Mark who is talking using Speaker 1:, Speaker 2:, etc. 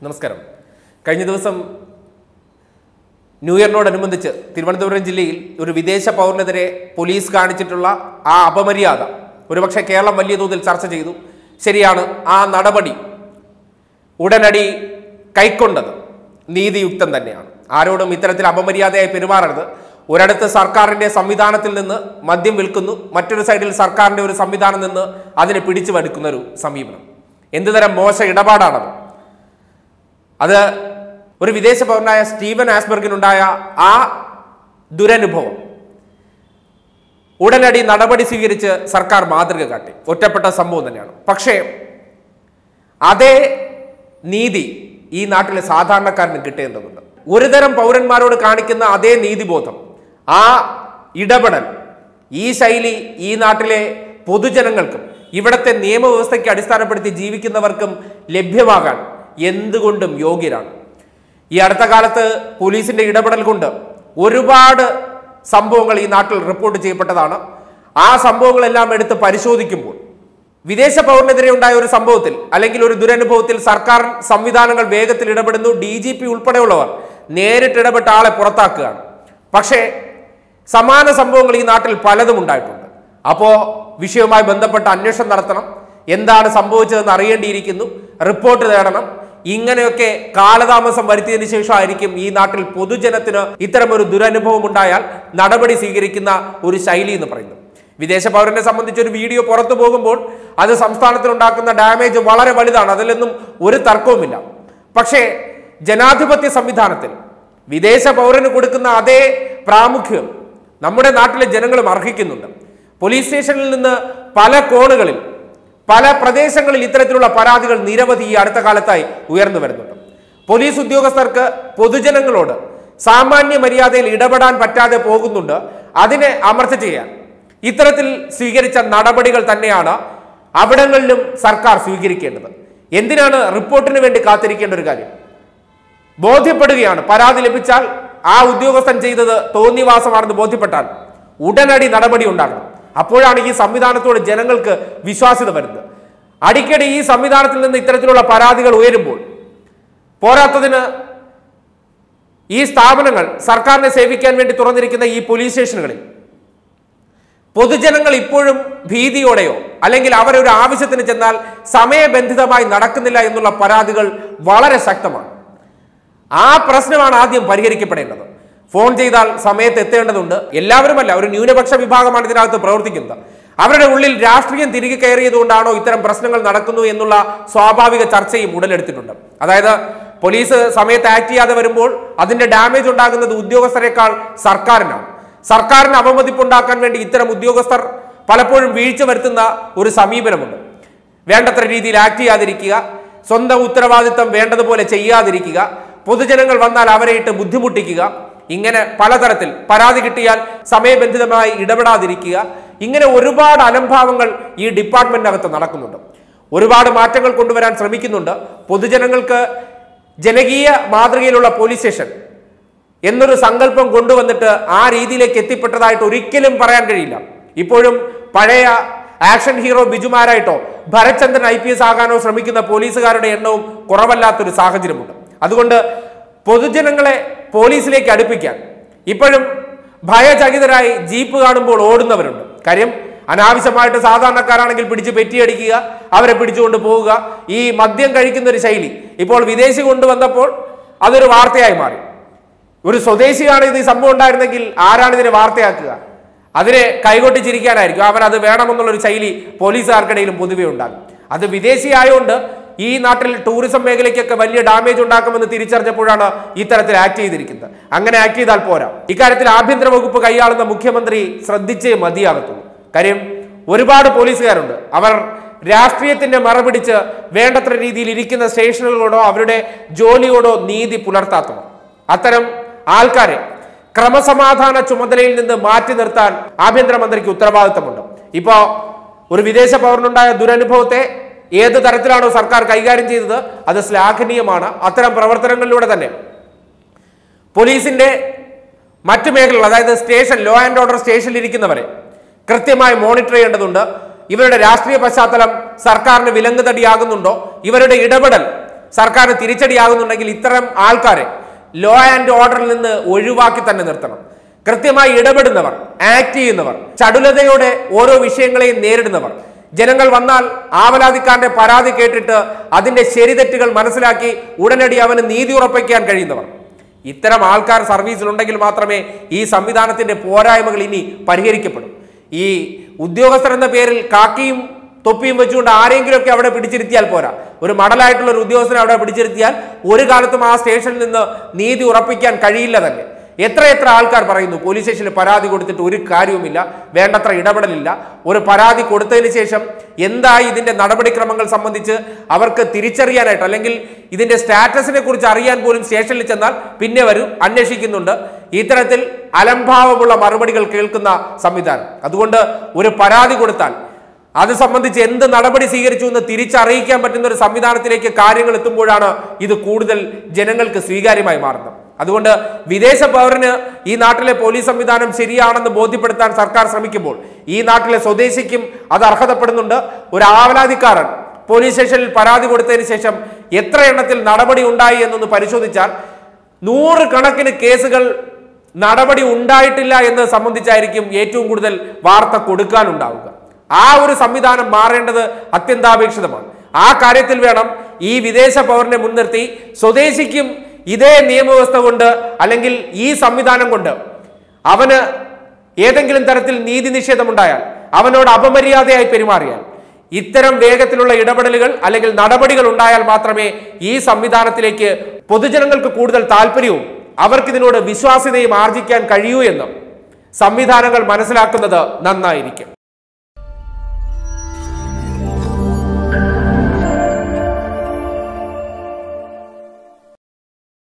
Speaker 1: നമസ്കാരം കഴിഞ്ഞ ദിവസം ന്യൂ ഇയറിനോടനുബന്ധിച്ച് തിരുവനന്തപുരം ജില്ലയിൽ ഒരു വിദേശ പൗരനെതിരെ പോലീസ് കാണിച്ചിട്ടുള്ള ആ അപമര്യാദ ഒരുപക്ഷെ കേരളം വലിയ തോതിൽ ചർച്ച ചെയ്തു ശരിയാണ് ആ നടപടി ഉടനടി കൈക്കൊണ്ടത് നീതിയുക്തം തന്നെയാണ് ആരോടും ഇത്തരത്തിൽ അപമര്യാദയായി പെരുമാറരുത് ഒരിടത്ത് സർക്കാരിന്റെ സംവിധാനത്തിൽ നിന്ന് മദ്യം വിൽക്കുന്നു മറ്റൊരു സൈഡിൽ സർക്കാരിന്റെ ഒരു സംവിധാനം നിന്ന് അതിനെ പിടിച്ചു വടുക്കുന്ന ഒരു സമീപനം എന്തുതരം മോശ ഇടപാടാണത് അത് ഒരു വിദേശ പൗരനായ സ്റ്റീവൻ ആസ്ബർഗിനുണ്ടായ ആ ദുരനുഭവം ഉടനടി നടപടി സ്വീകരിച്ച് സർക്കാർ മാതൃക കാട്ടി ഒറ്റപ്പെട്ട സംഭവം തന്നെയാണ് പക്ഷേ അതേ നീതി ഈ നാട്ടിലെ സാധാരണക്കാരന് കിട്ടേണ്ടതുണ്ട് ഒരുതരം പൗരന്മാരോട് കാണിക്കുന്ന അതേ നീതിബോധം ആ ഇടപെടൽ ഈ ശൈലി ഈ നാട്ടിലെ പൊതുജനങ്ങൾക്കും ഇവിടത്തെ നിയമവ്യവസ്ഥയ്ക്ക് അടിസ്ഥാനപ്പെടുത്തി ജീവിക്കുന്നവർക്കും ലഭ്യമാകാൻ എന്തുകൊണ്ടും യോഗ്യരാണ് ഈ അടുത്ത കാലത്ത് പോലീസിന്റെ ഇടപെടൽ കൊണ്ട് ഒരുപാട് സംഭവങ്ങൾ ഈ നാട്ടിൽ റിപ്പോർട്ട് ചെയ്യപ്പെട്ടതാണ് ആ സംഭവങ്ങളെല്ലാം എടുത്ത് പരിശോധിക്കുമ്പോൾ വിദേശ പൗരനെതിരെ ഉണ്ടായ ഒരു സംഭവത്തിൽ അല്ലെങ്കിൽ ഒരു ദുരനുഭവത്തിൽ സർക്കാർ സംവിധാനങ്ങൾ വേഗത്തിൽ ഇടപെടുന്നു ഡി ജി പി ഉൾപ്പെടെയുള്ളവർ നേരിട്ട് ഇടപെട്ട ആളെ പുറത്താക്കുകയാണ് പക്ഷേ സമാന സംഭവങ്ങൾ ഈ നാട്ടിൽ പലതും ഉണ്ടായിട്ടുണ്ട് അപ്പോ വിഷയവുമായി ബന്ധപ്പെട്ട അന്വേഷണം നടത്തണം എന്താണ് സംഭവിച്ചതെന്ന് അറിയേണ്ടിയിരിക്കുന്നു റിപ്പോർട്ട് തേടണം ഇങ്ങനെയൊക്കെ കാലതാമസം വരുത്തിയതിനു ശേഷമായിരിക്കും ഈ നാട്ടിൽ പൊതുജനത്തിന് ഇത്തരം ഒരു ദുരനുഭവം ഉണ്ടായാൽ നടപടി സ്വീകരിക്കുന്ന ഒരു ശൈലി എന്ന് പറയുന്നത് വിദേശ പൗരനെ സംബന്ധിച്ച് ഒരു വീഡിയോ പുറത്തു പോകുമ്പോൾ അത് സംസ്ഥാനത്തിനുണ്ടാക്കുന്ന ഡാമേജ് വളരെ വലുതാണ് അതിലൊന്നും ഒരു തർക്കവുമില്ല പക്ഷേ ജനാധിപത്യ സംവിധാനത്തിൽ വിദേശ പൗരന് കൊടുക്കുന്ന അതേ പ്രാമുഖ്യം നമ്മുടെ നാട്ടിലെ ജനങ്ങളും അർഹിക്കുന്നുണ്ട് പോലീസ് സ്റ്റേഷനിൽ നിന്ന് പല കോണുകളിൽ പല പ്രദേശങ്ങളിൽ ഇത്തരത്തിലുള്ള പരാതികൾ നിരവധി ഈ അടുത്ത കാലത്തായി ഉയർന്നു വരുന്നുണ്ട് പോലീസ് ഉദ്യോഗസ്ഥർക്ക് പൊതുജനങ്ങളോട് സാമാന്യ മര്യാദയിൽ ഇടപെടാൻ പറ്റാതെ പോകുന്നുണ്ട് അതിനെ അമർച്ച ചെയ്യാൻ ഇത്തരത്തിൽ സ്വീകരിച്ച നടപടികൾ തന്നെയാണ് അവിടങ്ങളിലും സർക്കാർ സ്വീകരിക്കേണ്ടത് എന്തിനാണ് റിപ്പോർട്ടിന് വേണ്ടി കാത്തിരിക്കേണ്ട ഒരു കാര്യം ബോധ്യപ്പെടുകയാണ് പരാതി ലഭിച്ചാൽ ആ ഉദ്യോഗസ്ഥൻ ചെയ്തത് തോന്നിവാസമാണെന്ന് ബോധ്യപ്പെട്ടാൽ ഉടനടി നടപടി ഉണ്ടാകണം അപ്പോഴാണ് ഈ സംവിധാനത്തോട് ജനങ്ങൾക്ക് വിശ്വാസ്യത വരുന്നത് അടിക്കടി ഈ സംവിധാനത്തിൽ നിന്ന് ഇത്തരത്തിലുള്ള പരാതികൾ ഉയരുമ്പോൾ പോരാത്തതിന് ഈ സ്ഥാപനങ്ങൾ സർക്കാരിനെ സേവിക്കാൻ വേണ്ടി തുറന്നിരിക്കുന്ന ഈ പോലീസ് സ്റ്റേഷനുകളിൽ പൊതുജനങ്ങൾ ഇപ്പോഴും ഭീതിയോടെയോ അല്ലെങ്കിൽ അവരൊരു ആവശ്യത്തിന് ചെന്നാൽ സമയബന്ധിതമായി നടക്കുന്നില്ല എന്നുള്ള പരാതികൾ വളരെ ശക്തമാണ് ആ പ്രശ്നമാണ് ആദ്യം പരിഹരിക്കപ്പെടേണ്ടത് ഫോൺ ചെയ്താൽ സമയത്ത് എത്തേണ്ടതുണ്ട് എല്ലാവരുമല്ല ഒരു ന്യൂനപക്ഷ വിഭാഗമാണ് ഇതിനകത്ത് പ്രവർത്തിക്കുന്നത് അവരുടെ ഉള്ളിൽ രാഷ്ട്രീയം തിരികെ കയറിയതുകൊണ്ടാണോ ഇത്തരം പ്രശ്നങ്ങൾ നടക്കുന്നു എന്നുള്ള സ്വാഭാവിക ചർച്ചയും ഉടലെടുത്തിട്ടുണ്ട് അതായത് പോലീസ് സമയത്ത് ആക്ട് ചെയ്യാതെ വരുമ്പോൾ അതിന്റെ ഡാമേജ് ഉണ്ടാകുന്നത് ഉദ്യോഗസ്ഥരെക്കാൾ സർക്കാരിനാണ് സർക്കാരിന് അവമതിപ്പുണ്ടാക്കാൻ വേണ്ടി ഇത്തരം ഉദ്യോഗസ്ഥർ പലപ്പോഴും വീഴ്ച വരുത്തുന്ന ഒരു സമീപനമുണ്ട് വേണ്ടത്ര രീതിയിൽ ആക്ട് ചെയ്യാതിരിക്കുക സ്വന്തം ഉത്തരവാദിത്തം വേണ്ടതുപോലെ ചെയ്യാതിരിക്കുക പൊതുജനങ്ങൾ വന്നാൽ അവരെ ഇട്ട് ബുദ്ധിമുട്ടിക്കുക ഇങ്ങനെ പലതരത്തിൽ പരാതി കിട്ടിയാൽ സമയബന്ധിതമായി ഇടപെടാതിരിക്കുക ഇങ്ങനെ ഒരുപാട് അലംഭാവങ്ങൾ ഈ ഡിപ്പാർട്ട്മെന്റിനകത്ത് നടക്കുന്നുണ്ട് ഒരുപാട് മാറ്റങ്ങൾ കൊണ്ടുവരാൻ ശ്രമിക്കുന്നുണ്ട് പൊതുജനങ്ങൾക്ക് ജനകീയ മാതൃകയിലുള്ള പോലീസ് സ്റ്റേഷൻ എന്നൊരു സങ്കല്പം കൊണ്ടുവന്നിട്ട് ആ രീതിയിലേക്ക് എത്തിപ്പെട്ടതായിട്ട് ഒരിക്കലും പറയാൻ കഴിയില്ല ഇപ്പോഴും പഴയ ആക്ഷൻ ഹീറോ ബിജുമാരായിട്ടോ ഭരത്ചന്ദ്രൻ ഐ പി എസ് ആകാനോ ശ്രമിക്കുന്ന പോലീസുകാരുടെ എണ്ണവും കുറവല്ലാത്തൊരു സാഹചര്യമുണ്ട് അതുകൊണ്ട് പൊതുജനങ്ങളെ പോലീസിലേക്ക് അടുപ്പിക്കാൻ ഇപ്പോഴും ഭയചകിതരായി ജീപ്പ് കാണുമ്പോൾ ഓടുന്നവരുണ്ട് കാര്യം അനാവശ്യമായിട്ട് സാധാരണക്കാരാണെങ്കിൽ പിടിച്ച് പെറ്റിയടിക്കുക അവരെ പിടിച്ചുകൊണ്ട് പോവുക ഈ മദ്യം കഴിക്കുന്ന ഒരു ശൈലി ഇപ്പോൾ വിദേശി കൊണ്ടുവന്നപ്പോൾ അതൊരു വാർത്തയായി മാറി ഒരു സ്വദേശിയാണ് ഇത് ഈ സംഭവം ഉണ്ടായിരുന്നെങ്കിൽ ആരാണ് ഇതിനെ വാർത്തയാക്കുക അതിനെ കൈകൊട്ടി ചിരിക്കാനായിരിക്കും അവൻ അത് വേണമെന്നുള്ളൊരു ശൈലി പോലീസുകാർക്കിടയിലും പൊതുവെ ഉണ്ടാകും അത് വിദേശിയായതുകൊണ്ട് ഈ നാട്ടിൽ ടൂറിസം മേഖലയ്ക്കൊക്കെ വലിയ ഡാമേജ് ഉണ്ടാക്കുമെന്ന് തിരിച്ചറിഞ്ഞപ്പോഴാണ് ഇത്തരത്തിൽ ആക്ട് ചെയ്തിരിക്കുന്നത് അങ്ങനെ ആക്ട് ചെയ്താൽ പോരാ ഇക്കാര്യത്തിൽ ആഭ്യന്തര വകുപ്പ് കൈയാളുന്ന മുഖ്യമന്ത്രി ശ്രദ്ധിച്ചേ മതിയാകത്തുള്ളൂ കാര്യം ഒരുപാട് പോലീസുകാരുണ്ട് അവർ രാഷ്ട്രീയത്തിന്റെ മറപിടിച്ച് വേണ്ടത്ര രീതിയിൽ ഇരിക്കുന്ന സ്റ്റേഷനുകളോടോ അവരുടെ ജോലിയോടോ നീതി പുലർത്താത്തവർ അത്തരം ആൾക്കാരെ ക്രമസമാധാന ചുമതലയിൽ നിന്ന് മാറ്റി നിർത്താൻ ആഭ്യന്തരമന്ത്രിക്ക് ഉത്തരവാദിത്തമുണ്ട് ഇപ്പോ ഒരു വിദേശ പൗരനുണ്ടായ ദുരനുഭവത്തെ ഏത് തരത്തിലാണോ സർക്കാർ കൈകാര്യം ചെയ്തത് അത് ശ്ലാഘനീയമാണ് അത്തരം പ്രവർത്തനങ്ങളിലൂടെ തന്നെ പോലീസിന്റെ മറ്റു മേഖലകൾ അതായത് സ്റ്റേഷൻ ലോ ആൻഡ് ഓർഡർ സ്റ്റേഷനിൽ ഇരിക്കുന്നവരെ കൃത്യമായി മോണിറ്റർ ചെയ്യേണ്ടതുണ്ട് ഇവരുടെ രാഷ്ട്രീയ പശ്ചാത്തലം സർക്കാരിന് വിലങ്ങുതടിയാകുന്നുണ്ടോ ഇവരുടെ ഇടപെടൽ സർക്കാരിന് തിരിച്ചടിയാകുന്നുണ്ടെങ്കിൽ ഇത്തരം ആൾക്കാരെ ലോ ആൻഡ് ഓർഡറിൽ നിന്ന് ഒഴിവാക്കി തന്നെ നിർത്തണം കൃത്യമായി ഇടപെടുന്നവർ ആക്ട് ചെയ്യുന്നവർ ചടുലതയോടെ ഓരോ വിഷയങ്ങളെയും നേരിടുന്നവർ ജനങ്ങൾ വന്നാൽ ആവലാതിക്കാരന്റെ പരാതി കേട്ടിട്ട് അതിന്റെ ശരിതെറ്റുകൾ മനസ്സിലാക്കി ഉടനടി അവന് നീതി ഉറപ്പിക്കാൻ കഴിയുന്നവർ ഇത്തരം ആൾക്കാർ സർവീസിലുണ്ടെങ്കിൽ മാത്രമേ ഈ സംവിധാനത്തിന്റെ പോരായ്മകൾ ഇനി പരിഹരിക്കപ്പെടൂ ഈ ഉദ്യോഗസ്ഥർ എന്ന പേരിൽ കാക്കിയും തൊപ്പിയും വെച്ചുകൊണ്ട് ആരെങ്കിലുമൊക്കെ അവിടെ പിടിച്ചിരുത്തിയാൽ പോരാ ഒരു മടലായിട്ടുള്ള ഒരു ഉദ്യോഗസ്ഥനെ അവിടെ പിടിച്ചിരുത്തിയാൽ ഒരു കാലത്തും ആ സ്റ്റേഷനിൽ നിന്ന് നീതി ഉറപ്പിക്കാൻ കഴിയില്ല തന്നെ എത്ര എത്ര ആൾക്കാർ പറയുന്നു പോലീസ് സ്റ്റേഷനിൽ പരാതി കൊടുത്തിട്ട് ഒരു കാര്യവുമില്ല വേണ്ടത്ര ഇടപെടലില്ല ഒരു പരാതി കൊടുത്തതിന് ശേഷം എന്തായി ഇതിന്റെ നടപടിക്രമങ്ങൾ സംബന്ധിച്ച് അവർക്ക് തിരിച്ചറിയാനായിട്ട് അല്ലെങ്കിൽ ഇതിന്റെ സ്റ്റാറ്റസിനെ കുറിച്ച് അറിയാൻ പോലും സ്റ്റേഷനിൽ ചെന്നാൽ പിന്നെ വരും അന്വേഷിക്കുന്നുണ്ട് ഇത്തരത്തിൽ അലംഭാവമുള്ള മറുപടികൾ കേൾക്കുന്ന സംവിധാനം അതുകൊണ്ട് ഒരു പരാതി കൊടുത്താൽ അത് സംബന്ധിച്ച് എന്ത് നടപടി സ്വീകരിച്ചു എന്ന് തിരിച്ചറിയിക്കാൻ പറ്റുന്ന ഒരു സംവിധാനത്തിലേക്ക് കാര്യങ്ങൾ എത്തുമ്പോഴാണ് ഇത് കൂടുതൽ ജനങ്ങൾക്ക് സ്വീകാര്യമായി മാറുന്നത് അതുകൊണ്ട് വിദേശ പൗരന് ഈ നാട്ടിലെ പോലീസ് സംവിധാനം ശരിയാണെന്ന് ബോധ്യപ്പെടുത്താൻ സർക്കാർ ശ്രമിക്കുമ്പോൾ ഈ നാട്ടിലെ സ്വദേശിക്കും അത് അർഹതപ്പെടുന്നുണ്ട് ഒരു ആവലാതിക്കാരൻ പോലീസ് സ്റ്റേഷനിൽ പരാതി കൊടുത്തതിന് ശേഷം എത്ര എണ്ണത്തിൽ നടപടി ഉണ്ടായി എന്നൊന്ന് പരിശോധിച്ചാൽ നൂറ് കണക്കിന് കേസുകൾ നടപടി ഉണ്ടായിട്ടില്ല എന്ന് സംബന്ധിച്ചായിരിക്കും ഏറ്റവും കൂടുതൽ വാർത്ത കൊടുക്കാനുണ്ടാവുക ആ ഒരു സംവിധാനം മാറേണ്ടത് അത്യന്താപേക്ഷിതമാണ് ആ കാര്യത്തിൽ വേണം ഈ വിദേശ പൗരനെ മുൻനിർത്തി സ്വദേശിക്കും ഇതേ നിയമവ്യവസ്ഥ കൊണ്ട് അല്ലെങ്കിൽ ഈ സംവിധാനം കൊണ്ട് അവന് ഏതെങ്കിലും തരത്തിൽ നീതി നിഷേധമുണ്ടായാൽ അവനോട് അപമര്യാദയായി പെരുമാറിയാൽ ഇത്തരം വേഗത്തിലുള്ള ഇടപെടലുകൾ അല്ലെങ്കിൽ നടപടികൾ ഉണ്ടായാൽ മാത്രമേ ഈ സംവിധാനത്തിലേക്ക് പൊതുജനങ്ങൾക്ക് കൂടുതൽ താല്പര്യവും അവർക്കിതിനോട് വിശ്വാസ്യതയും ആർജിക്കാൻ കഴിയൂ എന്നും സംവിധാനങ്ങൾ മനസ്സിലാക്കുന്നത് നന്നായിരിക്കും